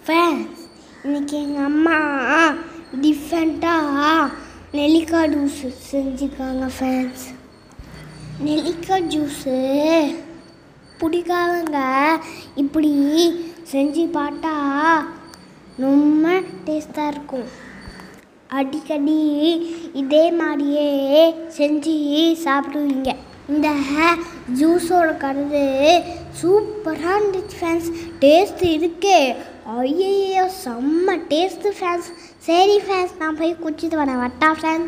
fans இன்னைக்கு எங்கள் அம்மா டிஃப்ரெண்ட்டாக நெல்லிக்காய் ஜூஸ் செஞ்சுருக்காங்க ஃபேன்ஸ் நெல்லிக்காய் ஜூஸு பிடிக்காதவங்க இப்படி செஞ்சு பார்த்தா ரொம்ப டேஸ்ட்டாக இருக்கும் அடிக்கடி இதே மாதிரியே செஞ்சு சாப்பிடுவீங்க இந்த ஜூஸோட கலரு சூப்பராக இருந்துச்சு ஃபேன்ஸ் டேஸ்ட் இருக்கே ஐயையோ செம்ம டேஸ்ட்டு ஃபேன்ஸ் சரி ஃபேன்ஸ் நான் போய் குடிச்சிட்டு வரேன் வட்டா ஃபேன்ஸ்